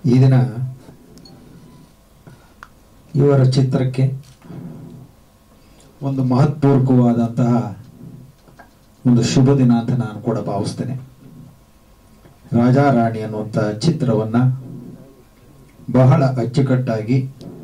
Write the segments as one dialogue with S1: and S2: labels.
S1: ಈ ದಿನ ಇವರ ಚಿತ್ರಕ್ಕೆ ಒಂದು ಮಹತ್ಪೂರ್ವಕವಾದಂತಹ ಒಂದು ಶುಭ ದಿನ ಅಂತ ನಾನು ಕೂಡ ಭಾವಿಸ್ತೇನೆ ರಾಜಾ ರಾಣಿ ಅನ್ನುವಂಥ ಚಿತ್ರವನ್ನ ಬಹಳ ಅಚ್ಚುಕಟ್ಟಾಗಿ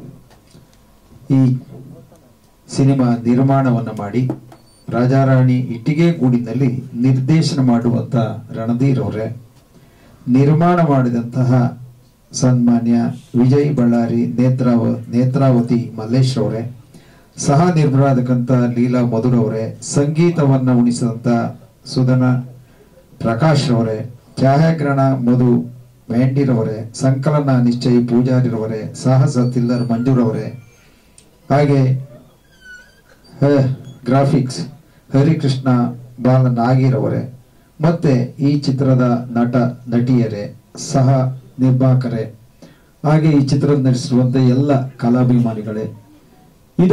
S1: ಈ ಸಿನಿಮಾ ನಿರ್ಮಾಣವನ್ನು ಮಾಡಿ ರಾಜಾರಾಣಿ ಇಟ್ಟಿಗೆ ಗೂಡಿನಲ್ಲಿ ನಿರ್ದೇಶನ ಮಾಡುವಂತ ರಣಧೀರ್ ಅವರೇ ನಿರ್ಮಾಣ ಮಾಡಿದಂತಹ ಸನ್ಮಾನ್ಯ ವಿಜಯ್ ಬಳ್ಳಾರಿ ನೇತ್ರಾವ ನೇತ್ರಾವತಿ ಮಲ್ಲೇಶ್ ಅವರೇ ಸಹ ನಿರ್ಮಾಣಕಂತ ಲೀಲಾ ಮಧುರ್ ಅವರೇ ಸಂಗೀತವನ್ನ ಉಣಿಸಿದಂತ ಸುಧನ ಪ್ರಕಾಶ್ ಅವರೇ ಛಾಯಾಗ್ರಹಣ ಮಧು ಮ್ಯಾಂಡಿರವರೇ ಸಂಕಲನ ನಿಶ್ಚಯ್ ಪೂಜಾರಿರವರೇ ಸಾಹಸ ತಿಲ್ಲರ್ ಮಂಜೂರವರೇ ಹಾಗೆ ಹ- ಗ್ರಾಫಿಕ್ಸ್ ಹರಿಕೃಷ್ಣ ಬಾಲ ನಾಗಿರವರೇ ಮತ್ತೆ ಈ ಚಿತ್ರದ ನಟ ನಟಿಯರೇ ಸಹ ನಿರ್ಮಾಪಕರೇ ಹಾಗೆ ಈ ಚಿತ್ರ ನಡೆಸಿರುವಂತ ಎಲ್ಲ ಕಲಾಭಿಮಾನಿಗಳೇ ಇದು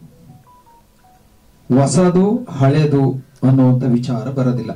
S1: ಹೊಸದು ಹಳೆದು ಅನ್ನುವಂಥ ವಿಚಾರ ಬರೋದಿಲ್ಲ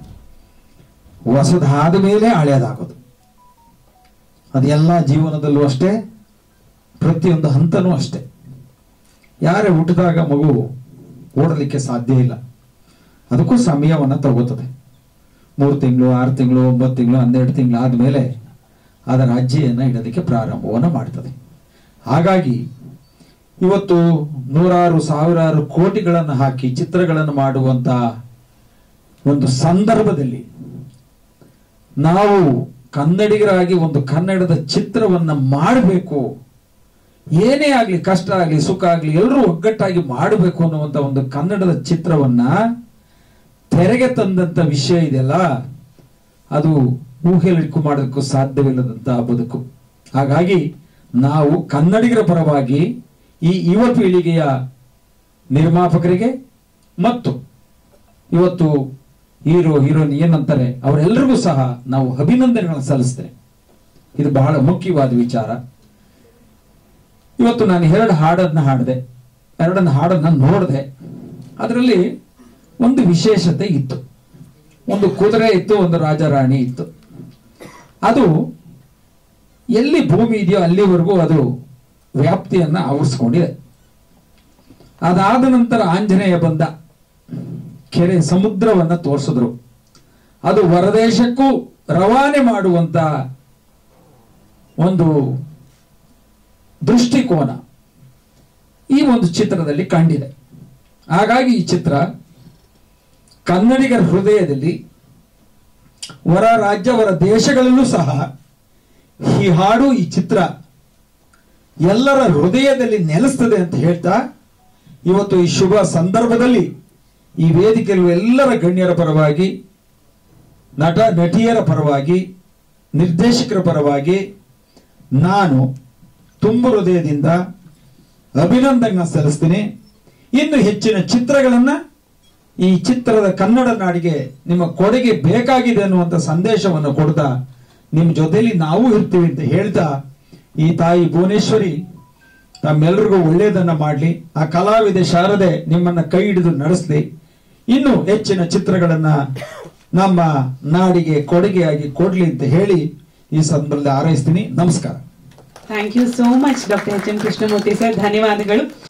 S1: ಹೊಸದಾದ ಮೇಲೆ ಹಳೆಯದಾಗೋದು ಅದೆಲ್ಲ ಜೀವನದಲ್ಲೂ ಅಷ್ಟೇ ಪ್ರತಿಯೊಂದು ಹಂತನೂ ಅಷ್ಟೇ ಯಾರೇ ಹುಟ್ಟಿದಾಗ ಮಗು ಓಡಲಿಕ್ಕೆ ಸಾಧ್ಯ ಇಲ್ಲ ಅದಕ್ಕೂ ಸಮಯವನ್ನು ತಗೋತದೆ ಮೂರು ತಿಂಗಳು ಆರು ತಿಂಗಳು ಒಂಬತ್ತು ತಿಂಗಳು ಹನ್ನೆರಡು ತಿಂಗಳು ಆದಮೇಲೆ ಅದರ ಅಜ್ಜಿಯನ್ನು ಇಡೋದಕ್ಕೆ ಪ್ರಾರಂಭವನ್ನು ಮಾಡ್ತದೆ ಹಾಗಾಗಿ ಇವತ್ತು ನೂರಾರು ಸಾವಿರಾರು ಕೋಟಿಗಳನ್ನು ಹಾಕಿ ಚಿತ್ರಗಳನ್ನು ಮಾಡುವಂತ ಒಂದು ಸಂದರ್ಭದಲ್ಲಿ ನಾವು ಕನ್ನಡಿಗರಾಗಿ ಒಂದು ಕನ್ನಡದ ಚಿತ್ರವನ್ನ ಮಾಡಬೇಕು ಏನೇ ಆಗ್ಲಿ ಕಷ್ಟ ಆಗ್ಲಿ ಸುಖ ಆಗ್ಲಿ ಎಲ್ಲರೂ ಒಗ್ಗಟ್ಟಾಗಿ ಮಾಡಬೇಕು ಅನ್ನುವಂತ ಒಂದು ಕನ್ನಡದ ಚಿತ್ರವನ್ನ ತೆರೆಗೆ ತಂದಂತ ವಿಷಯ ಇದೆಯಲ್ಲ ಅದು ಊಹೆಲಿಕ್ಕೂ ಮಾಡೋದಕ್ಕೂ ಸಾಧ್ಯವಿಲ್ಲದಂತಹ ಬದುಕು ಹಾಗಾಗಿ ನಾವು ಕನ್ನಡಿಗರ ಪರವಾಗಿ ಈ ಯುವ ಪೀಳಿಗೆಯ ನಿರ್ಮಾಪಕರಿಗೆ ಮತ್ತು ಇವತ್ತು ಹೀರೋ ಹೀರೋಯಿನ್ ಏನಂತಾರೆ ಅವರೆಲ್ಲರಿಗೂ ಸಹ ನಾವು ಅಭಿನಂದನೆಗಳನ್ನು ಸಲ್ಲಿಸ್ತೇವೆ ಇದು ಬಹಳ ಮುಖ್ಯವಾದ ವಿಚಾರ ಇವತ್ತು ನಾನು ಎರಡು ಹಾಡನ್ನ ಹಾಡಿದೆ ಎರಡನ್ನ ಹಾಡನ್ನ ನೋಡಿದೆ ಅದರಲ್ಲಿ ಒಂದು ವಿಶೇಷತೆ ಇತ್ತು ಒಂದು ಕುದುರೆ ಇತ್ತು ಒಂದು ರಾಜರಾಣಿ ಇತ್ತು ಅದು ಎಲ್ಲಿ ಭೂಮಿ ಇದೆಯೋ ಅಲ್ಲಿವರೆಗೂ ಅದು ವ್ಯಾಪ್ತಿಯನ್ನ ಆವರಿಸ್ಕೊಂಡಿದೆ ಅದಾದ ನಂತರ ಆಂಜನೇಯ ಬಂದ ಕೆರೆ ಸಮುದ್ರವನ್ನ ತೋರಿಸಿದ್ರು ಅದು ಹೊರದೇಶಕ್ಕೂ ರವಾನೆ ಮಾಡುವಂತ ಒಂದು ದೃಷ್ಟಿಕೋನ ಈ ಒಂದು ಚಿತ್ರದಲ್ಲಿ ಕಂಡಿದೆ ಹಾಗಾಗಿ ಈ ಚಿತ್ರ ಕನ್ನಡಿಗರ ಹೃದಯದಲ್ಲಿ ಹೊರ ರಾಜ್ಯ ಹೊರ ದೇಶಗಳಲ್ಲೂ ಸಹ ಈ ಹಾಡು ಈ ಚಿತ್ರ ಎಲ್ಲರ ಹೃದಯದಲ್ಲಿ ನೆಲೆಸ್ತದೆ ಅಂತ ಹೇಳ್ತಾ ಇವತ್ತು ಈ ಶುಭ ಸಂದರ್ಭದಲ್ಲಿ ಈ ವೇದಿಕೆಯಲ್ಲಿ ಎಲ್ಲರ ಗಣ್ಯರ ಪರವಾಗಿ ನಟ ನಟಿಯರ ಪರವಾಗಿ ನಿರ್ದೇಶಕರ ಪರವಾಗಿ ನಾನು ತುಂಬು ಹೃದಯದಿಂದ ಅಭಿನಂದನೆ ಸಲ್ಲಿಸ್ತೀನಿ ಇನ್ನು ಹೆಚ್ಚಿನ ಚಿತ್ರಗಳನ್ನ ಈ ಚಿತ್ರದ ಕನ್ನಡ ನಾಡಿಗೆ ನಿಮ್ಮ ಕೊಡುಗೆ ಬೇಕಾಗಿದೆ ಅನ್ನುವಂಥ ಸಂದೇಶವನ್ನು ಕೊಡ್ತಾ ನಿಮ್ಮ ಜೊತೆಲಿ ನಾವು ಇರ್ತೀವಿ ಅಂತ ಹೇಳ್ತಾ ಈ ತಾಯಿ ಭುವನೇಶ್ವರಿ ತಮ್ಮೆಲ್ಲರಿಗೂ ಒಳ್ಳೆಯದನ್ನ ಮಾಡಲಿ ಆ ಕಲಾವಿದೆ ಶಾರದೆ ನಿಮ್ಮನ್ನ ಕೈ ಹಿಡಿದು ನಡೆಸಲಿ ಇನ್ನು ಹೆಚ್ಚಿನ ಚಿತ್ರಗಳನ್ನ ನಮ್ಮ ನಾಡಿಗೆ ಕೊಡುಗೆಯಾಗಿ ಕೊಡ್ಲಿ ಅಂತ ಹೇಳಿ ಈ ಸಂದರ್ಭದಲ್ಲಿ ಹಾರೈಸ್ತೀನಿ ನಮಸ್ಕಾರ
S2: thank you so much doctor H M Krishnamurthy sir ಧನ್ಯವಾದಗಳು